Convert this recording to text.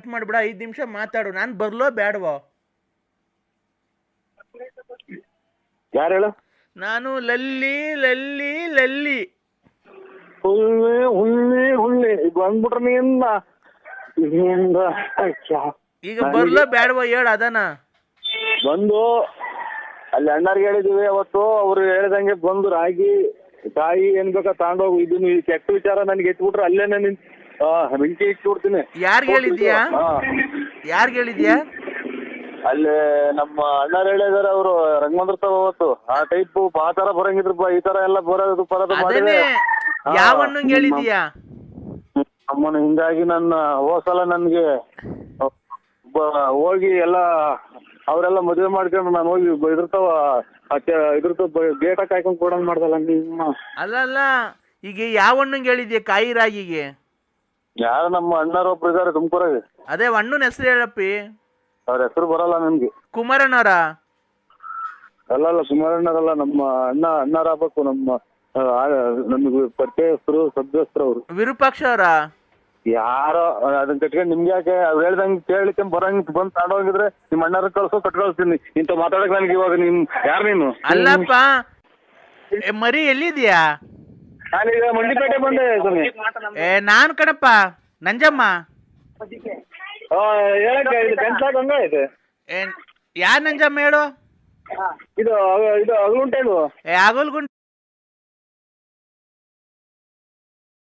ಮಾಡ್ಬಿಡ ಐದು ನಿಮಿಷ ಮಾತಾಡು ನಾನು ಬರ್ಲೋ ಬೇಡವೋ ಯಾರು ಹೇಳು ನಾನು ಲಲ್ಲಿ ಲಲ್ಲಿ ಲಲ್ಲಿ ಹುಳ್ಳಿ ಹುಳ್ಳಿ ಹುಳ್ಳಿ ಈಗ ಬಂದ್ಬಿಟ್ರೆ ನೀನ್ನ ಇಲ್ಲಿಂದ ಅಯ್ಯ. ಈಗ ಬರ್ಲೋ ಬೇಡವೋ ಹೇಳು ಅದನ ಬಂದು ಅಲ್ಲಿ ಅಣ್ಣಾರ್ಗೆ ಹೇಳಿದೀವಿ ಅವತ್ತು ಅವ್ರು ಹೇಳ್ದಂಗೆ ಬಂದು ರಾಗಿ ಕಾಯಿ ಏನ್ ಬೇಕಾ ತಗೊಂಡೋಗು ಇದನ್ನು ಈ ಕೆಟ್ಟ ವಿಚಾರ ನನ್ಗೆ ಎತ್ಬಿಟ್ರೆ ಅಲ್ಲೇನೆ ನಿನ್ ಆ, ಬೆಂಕಿ ಇಟ್ಬಿಡ್ತೀನಿ ಯಾರ್ಗ್ ಹೇಳಿದ್ಯಾ? ಹಾ. ಯಾರ್ಗ್ ಹೇಳಿದ್ಯಾ ಅಲ್ಲಿ ನಮ್ಮ ಅಣ್ಣಾರು ಹೇಳಿದಾರೆ ಅವರು ರಂಗಮಂದ್ರ ಸಭಾ ಅವತ್ತು ಆ ಟೈಪ್ ಆ ತರ ಬರಂಗಿದ್ರಪ್ಪ ಈ ತರ ಎಲ್ಲ ಬರೋದು ಬರೋದು ಅದೇನೆ ಮಾಡಿದ್ರೆ ಯಾವ ಹಣ್ಣಂಗ್ ಹೇಳಿದ್ಯಾ ಅಮ್ಮನ ಹಿಂಗಾಗಿ ನನ್ನ ಹೋಸಲ ನನ್ಗೆ ಬ- ಹೋಗಿ ಎಲ್ಲ ಅವರೆಲ್ಲ ಮದುವೆ ಮಾಡ್ಕೊಂಡು ನಾನು ಹೋಗಿ ಬ- ಇದ್ರತಾವ ಇದ್ರತ ಗೇಟ ಕಾಯ್ಕೊಂಡ್ ಕೊಡಂಗ್ ಮಾಡ್ದಲ್ಲ ನಿಮ್ಮ ಅಲ್ಲ ಅಲ್ಲ ಈಗ ಯಾವ ಹಣ್ಣಂಗ್ ಹೇಳಿದ್ಯಾ ಕಾಯಿ ರಾಗಿಗೆ ಯಾರು ನಮ್ಮ ಅಣ್ಣಾರು ಒಬ್ರು ಇದಾರೆ ತುಮಕೂರಾಗೆ ಅದೇ ಹಣ್ಣನ ಹೆಸರು ಹೇಳಪ್ಪಿ ಅವ್ರ ಹೆಸರು ಬರಲ್ಲ ನನ್ಗೆ ಕುಮಾರನವರ ಅಲ್ಲಲ್ಲ ಸುಮಾರಣ್ಣರಲ್ಲ ನಮ್ಮ ಅಣ್ಣ ಅಣ್ಣಾರ ಆಗ್ಬೇಕು ನಮ್ಮ ಆ, ನಮ್ಗೆ ಪರಿಚಯಸ್ಥರು ಸಭ್ಯಸ್ಥರು ಅವರು ವಿರೂಪಾಕ್ಷ ಅವರ ಯಾರೋ ಅದನ್ನ ಕಟ್ಕೊಂಡು ನಿಮ್ಗೆ ಯಾಕೆ ಅವ್ರು ಹೇಳ್ದಂಗೆ ಕೇಳಲಿಕ್ಕೆ ಬರಂಗ್ ಬಂದ್ ತಗೊಂಡೋಗಿದ್ರೆ ನಿಮ್ಮ ಅಣ್ಣಾರ ಕಳ್ಸೋ ಕಟ್ ಕಳಿಸ್ತೀನಿ ಇಂಥ ಮಾತಾಡಕ್ ನನಗೆ ಇವಾಗ ನಿಮ್ ಯಾರು ನೀನು ಅಲ್ಲಪ್ಪ ಏ, ಮರಿ ಎಲ್ಲಿದ್ಯಾ ನಾನೀಗ ಮಂಡಿಪೇಟೆ ಬಂದೆ ಸ್ವಾಮಿ ಏ ನಾನ್ ಕಣಪ್ಪ ನಂಜಮ್ಮ ಆ, ಹೇಳಕ್ಕೆ ಇದು ಗಂಟ್ಲಾಗ ಹಂಗೈತೆ ಏ ಯಾರ್ ನಂಜಮ್ಮ ಹೇಳು ಇದು ಅಗ- ಇದು ಅಗಲುಂಟೇನು ಏ ಆಗೋಲ್ಗುಂಟ